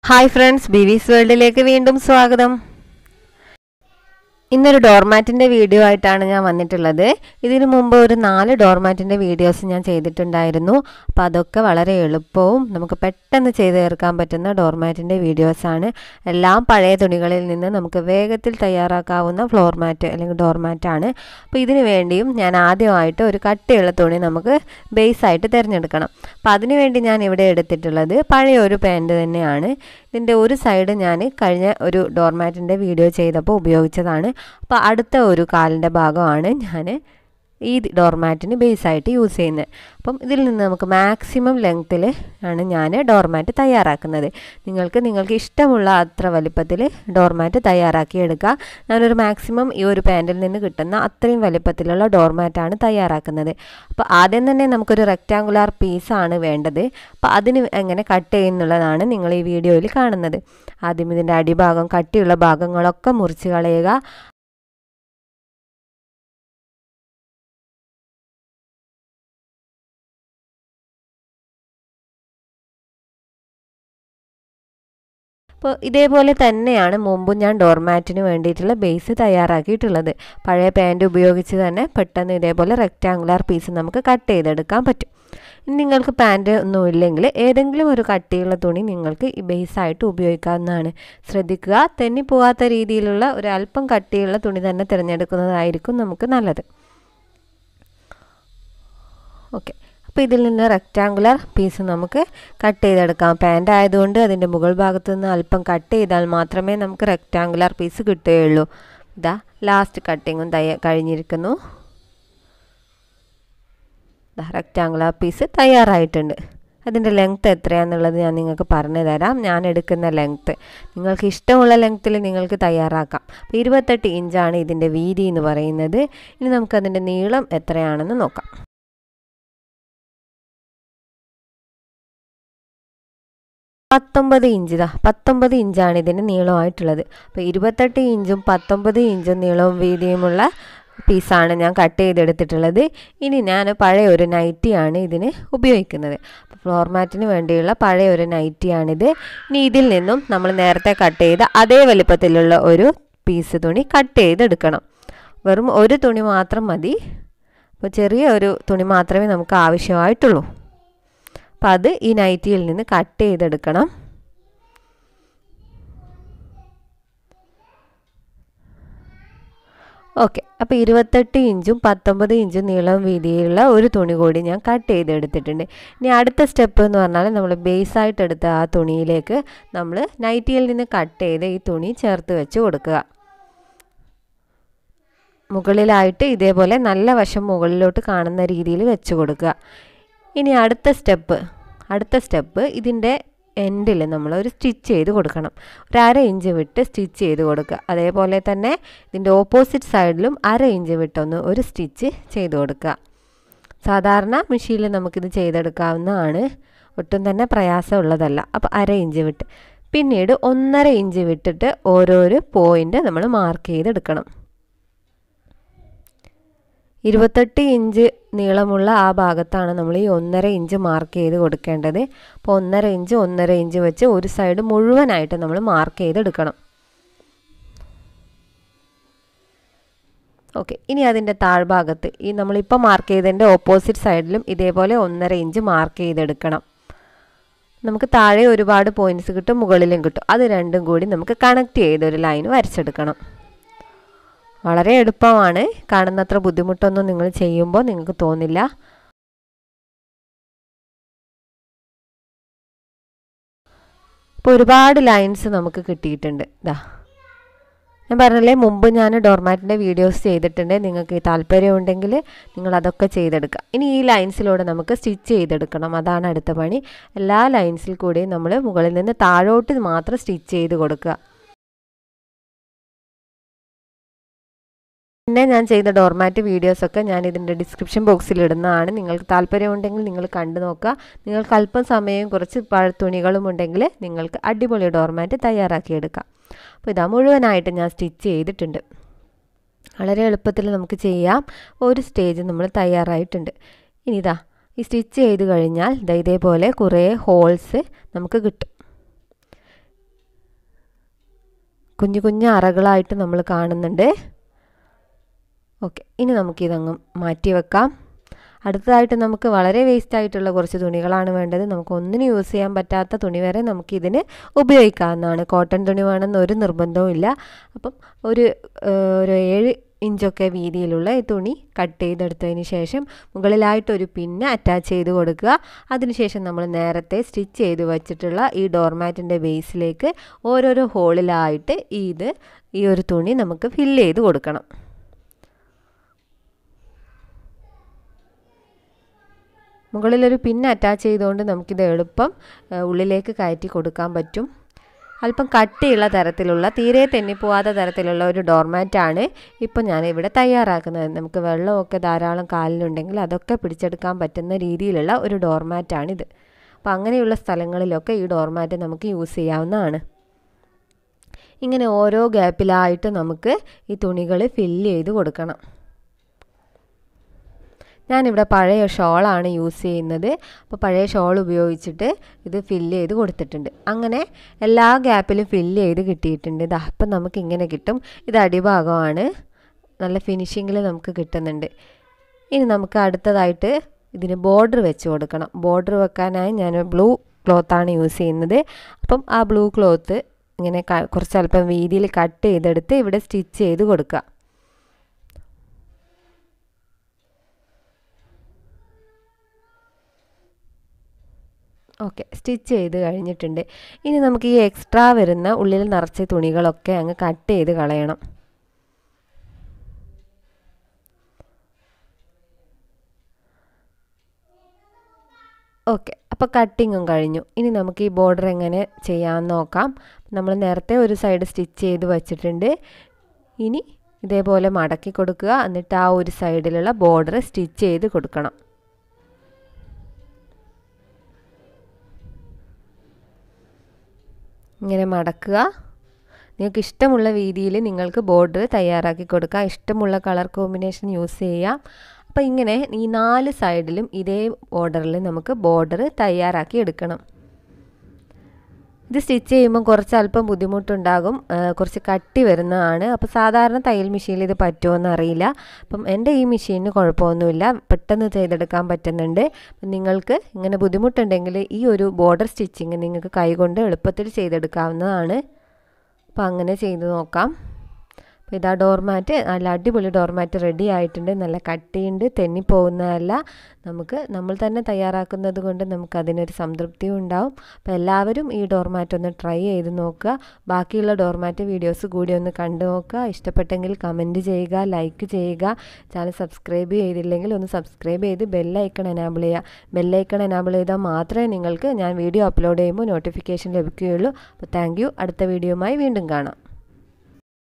hi friends ബിവിസ് വേൾഡിലേക്ക് വീണ്ടും സ്വാഗതം ഇന്നൊരു ഡോർമാറ്റിൻ്റെ വീഡിയോ ആയിട്ടാണ് ഞാൻ വന്നിട്ടുള്ളത് ഇതിനു മുമ്പ് ഒരു നാല് ഡോർമാറ്റിൻ്റെ വീഡിയോസ് ഞാൻ ചെയ്തിട്ടുണ്ടായിരുന്നു അപ്പോൾ അതൊക്കെ വളരെ എളുപ്പവും നമുക്ക് പെട്ടെന്ന് ചെയ്ത് തീർക്കാൻ പറ്റുന്ന ഡോർമാറ്റിൻ്റെ വീഡിയോസാണ് എല്ലാം പഴയ തുണികളിൽ നിന്ന് നമുക്ക് വേഗത്തിൽ തയ്യാറാക്കാവുന്ന ഫ്ലോർ മാറ്റ് അല്ലെങ്കിൽ ഡോർമാറ്റാണ് അപ്പോൾ ഇതിനു വേണ്ടിയും ഞാൻ ആദ്യമായിട്ട് ഒരു കട്ടിയുള്ള തുണി നമുക്ക് ബേസായിട്ട് തിരഞ്ഞെടുക്കണം അപ്പോൾ അതിനു വേണ്ടി ഞാൻ ഇവിടെ എടുത്തിട്ടുള്ളത് പഴയ ഒരു പാൻറ് തന്നെയാണ് ഇതിൻ്റെ ഒരു സൈഡ് ഞാൻ കഴിഞ്ഞ ഒരു ഡോർമാറ്റിൻ്റെ വീഡിയോ ചെയ്തപ്പോൾ ഉപയോഗിച്ചതാണ് അപ്പോൾ അടുത്ത ഒരു കാലിൻ്റെ ഭാഗമാണ് ഞാൻ ഈ ഡോർമാറ്റിന് ബേസായിട്ട് യൂസ് ചെയ്യുന്നത് അപ്പം ഇതിൽ നിന്ന് നമുക്ക് മാക്സിമം ലെങ്ത്തിൽ ആണ് ഞാൻ ഡോർമാറ്റ് തയ്യാറാക്കുന്നത് നിങ്ങൾക്ക് നിങ്ങൾക്ക് ഇഷ്ടമുള്ള അത്ര വലിപ്പത്തിൽ ഡോർമാറ്റ് തയ്യാറാക്കി എടുക്കുക ഞാനൊരു മാക്സിമം ഈ ഒരു പാൻറ്റിൽ നിന്ന് കിട്ടുന്ന അത്രയും വലിപ്പത്തിലുള്ള ഡോർമാറ്റാണ് തയ്യാറാക്കുന്നത് അപ്പോൾ ആദ്യം തന്നെ നമുക്കൊരു റെക്റ്റാങ്കുലാർ പീസാണ് വേണ്ടത് അപ്പോൾ അതിന് എങ്ങനെ കട്ട് ചെയ്യുന്നുള്ളതാണ് നിങ്ങൾ ഈ വീഡിയോയിൽ കാണുന്നത് ആദ്യം ഇതിൻ്റെ അടിഭാഗം കട്ടിയുള്ള ഭാഗങ്ങളൊക്കെ മുറിച്ച് കളയുക അപ്പോൾ ഇതേപോലെ തന്നെയാണ് മുമ്പും ഞാൻ ഡോർമാറ്റിന് വേണ്ടിയിട്ടുള്ള ബേസ് തയ്യാറാക്കിയിട്ടുള്ളത് പഴയ പാൻറ് ഉപയോഗിച്ച് തന്നെ പെട്ടെന്ന് ഇതേപോലെ റെക്റ്റാങ്കുലാർ പീസ് നമുക്ക് കട്ട് ചെയ്തെടുക്കാൻ പറ്റും ഇനി നിങ്ങൾക്ക് പാൻറ് ഒന്നും ഇല്ലെങ്കിൽ ഏതെങ്കിലും ഒരു കട്ടിയുള്ള തുണി നിങ്ങൾക്ക് ഈ ബേസായിട്ട് ഉപയോഗിക്കാവുന്നതാണ് ശ്രദ്ധിക്കുക തെന്നിപ്പോകാത്ത രീതിയിലുള്ള ഒരു അല്പം കട്ടിയുള്ള തുണി തന്നെ തിരഞ്ഞെടുക്കുന്നതായിരിക്കും നമുക്ക് നല്ലത് ഓക്കെ അപ്പോൾ ഇതിൽ നിന്ന് റെക്റ്റാങ്കുലർ പീസ് നമുക്ക് കട്ട് ചെയ്തെടുക്കാം പാൻ്റ് ആയതുകൊണ്ട് അതിൻ്റെ മുകൾ ഭാഗത്തു നിന്ന് അല്പം കട്ട് ചെയ്താൽ മാത്രമേ നമുക്ക് റെക്റ്റാങ്കുലർ പീസ് കിട്ടുകയുള്ളൂ ഇതാ ലാസ്റ്റ് കട്ടിങ്ങും തയ്യ കഴിഞ്ഞിരിക്കുന്നു റെക്റ്റാങ്കുലർ പീസ് തയ്യാറായിട്ടുണ്ട് അതിൻ്റെ ലെങ്ത്ത് എത്രയാണെന്നുള്ളത് ഞാൻ നിങ്ങൾക്ക് പറഞ്ഞു തരാം ഞാൻ എടുക്കുന്ന ലെങ്ത്ത് നിങ്ങൾക്ക് ഇഷ്ടമുള്ള ലെങ്ത്തിൽ നിങ്ങൾക്ക് തയ്യാറാക്കാം അപ്പോൾ ഇരുപത്തെട്ട് ഇഞ്ചാണ് ഇതിൻ്റെ വീതി എന്ന് പറയുന്നത് ഇനി നമുക്കതിൻ്റെ നീളം എത്രയാണെന്ന് നോക്കാം പത്തൊമ്പത് ഇഞ്ച് ഇതാ പത്തൊമ്പത് ഇഞ്ചാണ് ഇതിന് നീളമായിട്ടുള്ളത് അപ്പോൾ ഇരുപത്തെട്ട് ഇഞ്ചും പത്തൊമ്പത് ഇഞ്ചും നീളവും വീതിയുമുള്ള പീസാണ് ഞാൻ കട്ട് ചെയ്തെടുത്തിട്ടുള്ളത് ഇനി ഞാൻ പഴയ ഒരു നൈറ്റിയാണ് ഇതിന് ഉപയോഗിക്കുന്നത് അപ്പോൾ ഫ്ലോർ മാറ്റിന് വേണ്ടിയുള്ള പഴയ ഒരു നൈറ്റിയാണിത് ഇനി ഇതിൽ നിന്നും നമ്മൾ നേരത്തെ കട്ട് ചെയ്ത അതേ വലിപ്പത്തിലുള്ള ഒരു പീസ് തുണി കട്ട് ചെയ്തെടുക്കണം വെറും ഒരു തുണി മാത്രം മതി അപ്പോൾ ചെറിയ ഒരു തുണി മാത്രമേ നമുക്ക് ആവശ്യമായിട്ടുള്ളൂ അപ്പം അത് ഈ നൈറ്റിയിൽ നിന്ന് കട്ട് ചെയ്തെടുക്കണം ഓക്കെ അപ്പോൾ ഇരുപത്തെട്ട് ഇഞ്ചും പത്തൊമ്പത് ഇഞ്ചും നീളം വീതിയിലുള്ള ഒരു തുണി കൂടി ഞാൻ കട്ട് ചെയ്തെടുത്തിട്ടുണ്ട് ഇനി അടുത്ത സ്റ്റെപ്പ് എന്ന് പറഞ്ഞാൽ നമ്മൾ ബേസായിട്ട് എടുത്ത ആ തുണിയിലേക്ക് നമ്മൾ നൈറ്റിയിൽ നിന്ന് കട്ട് ചെയ്ത് ഈ തുണി ചേർത്ത് വെച്ച് കൊടുക്കുക മുകളിലായിട്ട് ഇതേപോലെ നല്ല വശം മുകളിലോട്ട് കാണുന്ന രീതിയിൽ വെച്ച് കൊടുക്കുക ഇനി അടുത്ത സ്റ്റെപ്പ് അടുത്ത സ്റ്റെപ്പ് ഇതിൻ്റെ എൻഡിൽ നമ്മൾ ഒരു സ്റ്റിച്ച് ചെയ്ത് കൊടുക്കണം ഒരു അര ഇഞ്ച് വിട്ട് സ്റ്റിച്ച് ചെയ്ത് കൊടുക്കുക അതേപോലെ തന്നെ ഇതിൻ്റെ ഓപ്പോസിറ്റ് സൈഡിലും അര ഇഞ്ച് വിട്ടൊന്ന് ഒരു സ്റ്റിച്ച് ചെയ്ത് കൊടുക്കുക സാധാരണ മെഷീനിൽ നമുക്കിത് ചെയ്തെടുക്കാവുന്നതാണ് ഒട്ടും തന്നെ പ്രയാസമുള്ളതല്ല അപ്പോൾ അര ഇഞ്ച് വിട്ട് പിന്നീട് ഒന്നര ഇഞ്ച് വിട്ടിട്ട് ഓരോരോ പോയിൻ്റ് നമ്മൾ മാർക്ക് ചെയ്തെടുക്കണം ഇരുപത്തെട്ട് ഇഞ്ച് നീളമുള്ള ആ ഭാഗത്താണ് നമ്മൾ ഈ ഒന്നര ഇഞ്ച് മാർക്ക് ചെയ്ത് കൊടുക്കേണ്ടത് അപ്പോൾ ഒന്നര ഇഞ്ച് ഒന്നര ഇഞ്ച് വെച്ച് ഒരു സൈഡ് മുഴുവനായിട്ട് നമ്മൾ മാർക്ക് ചെയ്തെടുക്കണം ഓക്കെ ഇനി അതിൻ്റെ താഴ്ഭാഗത്ത് ഈ നമ്മളിപ്പോൾ മാർക്ക് ചെയ്തതിൻ്റെ ഓപ്പോസിറ്റ് സൈഡിലും ഇതേപോലെ ഒന്നര ഇഞ്ച് മാർക്ക് ചെയ്തെടുക്കണം നമുക്ക് താഴെ ഒരുപാട് പോയിൻറ്റ്സ് കിട്ടും മുകളിലും കിട്ടും അത് രണ്ടും കൂടി നമുക്ക് കണക്ട് ചെയ്ത് ഒരു ലൈൻ വരച്ചെടുക്കണം വളരെ എളുപ്പമാണ് കാണുന്നത്ര ബുദ്ധിമുട്ടൊന്നും നിങ്ങൾ ചെയ്യുമ്പോൾ നിങ്ങൾക്ക് തോന്നില്ല ഇപ്പോൾ ഒരുപാട് ലൈൻസ് നമുക്ക് കിട്ടിയിട്ടുണ്ട് ഇതാ ഞാൻ പറഞ്ഞില്ലേ മുമ്പ് ഞാൻ ഡോർമാറ്റിൻ്റെ വീഡിയോസ് ചെയ്തിട്ടുണ്ട് നിങ്ങൾക്ക് താല്പര്യമുണ്ടെങ്കിൽ നിങ്ങൾ അതൊക്കെ ചെയ്തെടുക്കുക ഇനി ഈ ലൈൻസിലൂടെ നമുക്ക് സ്റ്റിച്ച് ചെയ്തെടുക്കണം അതാണ് അടുത്ത പണി എല്ലാ ലൈൻസിൽ കൂടിയും നമ്മൾ മുകളിൽ നിന്ന് താഴോട്ട് മാത്രം സ്റ്റിച്ച് ചെയ്ത് കൊടുക്കുക പിന്നെ ഞാൻ ചെയ്ത ഡോർമാറ്റ് വീഡിയോസൊക്കെ ഞാൻ ഇതിൻ്റെ ഡിസ്ക്രിപ്ഷൻ ബോക്സിൽ ഇടുന്നതാണ് നിങ്ങൾക്ക് താല്പര്യമുണ്ടെങ്കിൽ നിങ്ങൾ കണ്ടു നോക്കുക നിങ്ങൾക്ക് അല്പം സമയം കുറച്ച് പഴത്തുണികളും ഉണ്ടെങ്കിൽ നിങ്ങൾക്ക് അടിപൊളി ഡോർമാറ്റ് തയ്യാറാക്കിയെടുക്കാം അപ്പോൾ ഇതാ മുഴുവനായിട്ട് ഞാൻ സ്റ്റിച്ച് ചെയ്തിട്ടുണ്ട് വളരെ എളുപ്പത്തിൽ നമുക്ക് ചെയ്യാം ഒരു സ്റ്റേജ് നമ്മൾ തയ്യാറായിട്ടുണ്ട് ഇനി ഇതാ ഈ സ്റ്റിച്ച് ചെയ്ത് കഴിഞ്ഞാൽ ഇതേപോലെ കുറേ ഹോൾസ് നമുക്ക് കിട്ടും കുഞ്ഞു കുഞ്ഞു അറകളായിട്ട് നമ്മൾ കാണുന്നുണ്ട് ഓക്കെ ഇനി നമുക്കിതങ്ങ് മാറ്റി വെക്കാം അടുത്തതായിട്ട് നമുക്ക് വളരെ വേസ്റ്റ് ആയിട്ടുള്ള കുറച്ച് തുണികളാണ് വേണ്ടത് നമുക്ക് ഒന്നിനും യൂസ് ചെയ്യാൻ പറ്റാത്ത തുണി വരെ നമുക്കിതിന് ഉപയോഗിക്കാവുന്നതാണ് കോട്ടൺ തുണി വേണമെന്ന് ഒരു നിർബന്ധവും ഇല്ല അപ്പം ഒരു ഒരു ഏഴ് ഇഞ്ചൊക്കെ വീതിയിലുള്ള ഈ തുണി കട്ട് ചെയ്തെടുത്തതിന് ശേഷം മുകളിലായിട്ടൊരു പിന്ന് അറ്റാച്ച് ചെയ്ത് കൊടുക്കുക അതിനുശേഷം നമ്മൾ നേരത്തെ സ്റ്റിച്ച് ചെയ്ത് വെച്ചിട്ടുള്ള ഈ ഡോർമാറ്റിൻ്റെ ബേസിലേക്ക് ഓരോരോ ഹോളിലായിട്ട് ഇത് ഈ ഒരു തുണി നമുക്ക് ഫില്ല് ചെയ്ത് കൊടുക്കണം മുകളിലൊരു പിന്ന് അറ്റാച്ച് ചെയ്തുകൊണ്ട് നമുക്കിത് എളുപ്പം ഉള്ളിലേക്ക് കയറ്റി കൊടുക്കാൻ പറ്റും അല്പം കട്ടിയുള്ള തരത്തിലുള്ള തീരെ തെന്നിപ്പോവാത്ത തരത്തിലുള്ള ഒരു ഡോർമാറ്റാണ് ഇപ്പോൾ ഞാൻ ഇവിടെ തയ്യാറാക്കുന്നത് നമുക്ക് വെള്ളമൊക്കെ ധാരാളം കാലിലുണ്ടെങ്കിൽ അതൊക്കെ പിടിച്ചെടുക്കാൻ പറ്റുന്ന രീതിയിലുള്ള ഒരു ഡോർമാറ്റാണിത് അപ്പോൾ അങ്ങനെയുള്ള സ്ഥലങ്ങളിലൊക്കെ ഈ ഡോർമാറ്റ് നമുക്ക് യൂസ് ചെയ്യാവുന്നതാണ് ഇങ്ങനെ ഓരോ ഗ്യാപ്പിലായിട്ട് നമുക്ക് ഈ തുണികൾ ഫില്ല് ചെയ്ത് കൊടുക്കണം ഞാനിവിടെ പഴയ ഷോളാണ് യൂസ് ചെയ്യുന്നത് അപ്പോൾ പഴയ ഷോൾ ഉപയോഗിച്ചിട്ട് ഇത് ഫില്ല് ചെയ്ത് കൊടുത്തിട്ടുണ്ട് അങ്ങനെ എല്ലാ ഗ്യാപ്പിലും ഫില്ല് ചെയ്ത് കിട്ടിയിട്ടുണ്ട് ഇത് അപ്പം നമുക്ക് ഇങ്ങനെ കിട്ടും ഇത് അടിഭാഗമാണ് നല്ല ഫിനിഷിങ്ങിൽ നമുക്ക് കിട്ടുന്നുണ്ട് ഇനി നമുക്ക് അടുത്തതായിട്ട് ഇതിന് ബോർഡർ വെച്ച് കൊടുക്കണം ബോർഡർ വെക്കാനായി ഞാൻ ബ്ലൂ ക്ലോത്താണ് യൂസ് ചെയ്യുന്നത് അപ്പം ആ ബ്ലൂ ക്ലോത്ത് ഇങ്ങനെ കുറച്ച് അല്പം വീതിയിൽ കട്ട് ചെയ്തെടുത്ത് ഇവിടെ സ്റ്റിച്ച് ചെയ്ത് കൊടുക്കുക ഓക്കെ സ്റ്റിച്ച് ചെയ്ത് കഴിഞ്ഞിട്ടുണ്ട് ഇനി നമുക്ക് ഈ എക്സ്ട്രാ വരുന്ന ഉള്ളിൽ നിറച്ച തുണികളൊക്കെ അങ്ങ് കട്ട് ചെയ്ത് കളയണം ഓക്കെ അപ്പോൾ കട്ടിങ്ങും കഴിഞ്ഞു ഇനി നമുക്ക് ഈ ബോർഡർ എങ്ങനെ ചെയ്യാമെന്ന് നോക്കാം നമ്മൾ നേരത്തെ ഒരു സൈഡ് സ്റ്റിച്ച് ചെയ്ത് വച്ചിട്ടുണ്ട് ഇനി ഇതേപോലെ മടക്കി കൊടുക്കുക എന്നിട്ട് ആ ഒരു സൈഡിലുള്ള ബോർഡർ സ്റ്റിച്ച് ചെയ്ത് കൊടുക്കണം ഇങ്ങനെ മടക്കുക നിങ്ങൾക്ക് ഇഷ്ടമുള്ള രീതിയിൽ നിങ്ങൾക്ക് ബോർഡർ തയ്യാറാക്കി കൊടുക്കാം ഇഷ്ടമുള്ള കളർ കോമ്പിനേഷൻ യൂസ് ചെയ്യാം അപ്പോൾ ഇങ്ങനെ ഈ നാല് സൈഡിലും ഇതേ ഓർഡറിൽ നമുക്ക് ബോർഡർ തയ്യാറാക്കി എടുക്കണം ഇത് സ്റ്റിച്ച് ചെയ്യുമ്പോൾ കുറച്ച് അല്പം ബുദ്ധിമുട്ടുണ്ടാകും കുറച്ച് കട്ടി വരുന്നതാണ് അപ്പോൾ സാധാരണ തയ്യൽ മെഷീനിൽ ഇത് പറ്റുമോ അറിയില്ല അപ്പം എൻ്റെ ഈ മെഷീനിന് കുഴപ്പമൊന്നുമില്ല പെട്ടെന്ന് ചെയ്തെടുക്കാൻ പറ്റുന്നുണ്ട് നിങ്ങൾക്ക് ഇങ്ങനെ ബുദ്ധിമുട്ടുണ്ടെങ്കിൽ ഈ ഒരു ബോർഡർ സ്റ്റിച്ചിങ് നിങ്ങൾക്ക് കൈകൊണ്ട് എളുപ്പത്തിൽ ചെയ്തെടുക്കാവുന്നതാണ് അപ്പോൾ അങ്ങനെ ചെയ്ത് നോക്കാം അപ്പോൾ ഇതാ ഡോർമാറ്റ് നല്ല അടിപൊളി ഡോർമാറ്റ് റെഡി ആയിട്ടുണ്ട് നല്ല കട്ടിയുണ്ട് തെന്നിപ്പോകുന്നതല്ല നമുക്ക് നമ്മൾ തന്നെ തയ്യാറാക്കുന്നത് കൊണ്ട് നമുക്ക് അതിനൊരു സംതൃപ്തിയും ഉണ്ടാവും അപ്പോൾ എല്ലാവരും ഈ ഡോർമാറ്റ് ഒന്ന് ട്രൈ ചെയ്ത് നോക്കുക ബാക്കിയുള്ള ഡോർമാറ്റ് വീഡിയോസ് കൂടി ഒന്ന് കണ്ടു നോക്കുക ഇഷ്ടപ്പെട്ടെങ്കിൽ കമൻറ്റ് ചെയ്യുക ലൈക്ക് ചെയ്യുക ചാനൽ സബ്സ്ക്രൈബ് ചെയ്തില്ലെങ്കിൽ ഒന്ന് സബ്സ്ക്രൈബ് ചെയ്ത് ബെല്ലൈക്കൺ എനാബിൾ ചെയ്യുക ബെല്ലൈക്കൺ എനാബിൾ ചെയ്താൽ മാത്രമേ നിങ്ങൾക്ക് ഞാൻ വീഡിയോ അപ്ലോഡ് ചെയ്യുമ്പോൾ നോട്ടിഫിക്കേഷൻ ലഭിക്കുകയുള്ളൂ അപ്പോൾ താങ്ക് അടുത്ത വീഡിയോയുമായി വീണ്ടും കാണാം